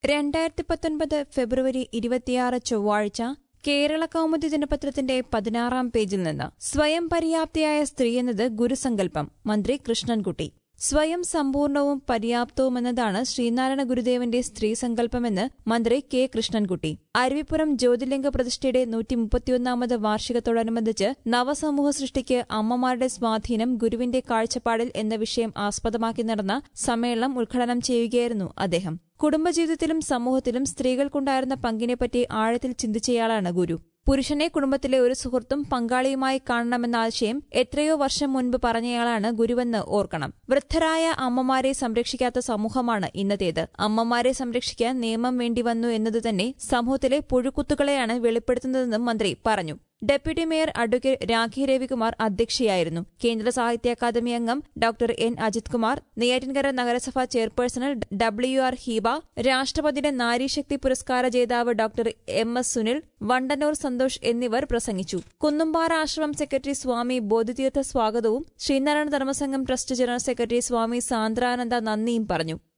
രണ്ടായിരത്തി പത്തൊൻപത് ഫെബ്രുവരി ഇരുപത്തിയാറ് ചൊവ്വാഴ്ച കേരള കൗമുദി ദിനപത്രത്തിന്റെ പതിനാറാം പേജിൽ നിന്ന് സ്വയം പര്യാപ്തയായ സ്ത്രീ എന്നത് ഗുരുസങ്കല്പം മന്ത്രി കൃഷ്ണൻകുട്ടി സ്വയം സമ്പൂർണവും പര്യാപ്തവുമെന്നതാണ് ശ്രീനാരായണ ഗുരുദേവന്റെ സ്ത്രീ സങ്കല്പമെന്ന് മന്ത്രി കെ കൃഷ്ണൻകുട്ടി അരുവിപ്പുറം ജ്യോതിർലിംഗ പ്രതിഷ്ഠയുടെ നൂറ്റി മുപ്പത്തിയൊന്നാമത് വാർഷികത്തോടനുബന്ധിച്ച് നവസമൂഹ സൃഷ്ടിക്ക് അമ്മമാരുടെ സ്വാധീനം ഗുരുവിന്റെ കാഴ്ചപ്പാടിൽ എന്ന വിഷയം ആസ്പദമാക്കി നടന്ന സമ്മേളനം ഉദ്ഘാടനം ചെയ്യുകയായിരുന്നു അദ്ദേഹം കുടുംബജീവിതത്തിലും സമൂഹത്തിലും സ്ത്രീകൾക്കുണ്ടായിരുന്ന പങ്കിനെപ്പറ്റി ആഴത്തിൽ ചിന്തിച്ചയാളാണ് ഗുരു പുരുഷനെ കുടുംബത്തിലെ ഒരു സുഹൃത്തും പങ്കാളിയുമായി കാണണമെന്ന ആശയം എത്രയോ വർഷം മുൻപ് പറഞ്ഞയാളാണ് ഗുരുവെന്ന് ഓർക്കണം വൃദ്ധരായ അമ്മമാരെ സംരക്ഷിക്കാത്ത സമൂഹമാണ് ഇന്നത്തേത് അമ്മമാരെ സംരക്ഷിക്കാൻ നിയമം വേണ്ടിവന്നു എന്നതുതന്നെ സമൂഹത്തിലെ പുഴുക്കുത്തുകളെയാണ് വെളിപ്പെടുത്തുന്നതെന്നും മന്ത്രി പറഞ്ഞു deputy mayor advocate Rakhi Ravikumar അധ്യക്ഷയായിരുന്നു കേന്ദ്ര സാഹിത്യ അക്കാദമി അംഗം ഡോക്ടർ എൻ അജിത് കുമാർ നെയ്യാറ്റിൻകര നഗരസഭ ചെയർപേഴ്സണൽ ഡബ്ല്യു ആർ ഹീബ രാഷ്ട്രപതിയുടെ നാരീശക്തി പുരസ്കാര ജേതാവ് doctor M S Sunil Vandannoor Santhosh എന്നിവർ പ്രസംഗിച്ചു കുന്നുംപാറ ആശ്രമം സെക്രട്ടറി സ്വാമി ബോധിതീർത്ഥ സ്വാഗതവും Sreenarayana Dharmasangham trust general secretary Swami Sandrananda നന്ദിയും പറഞ്ഞു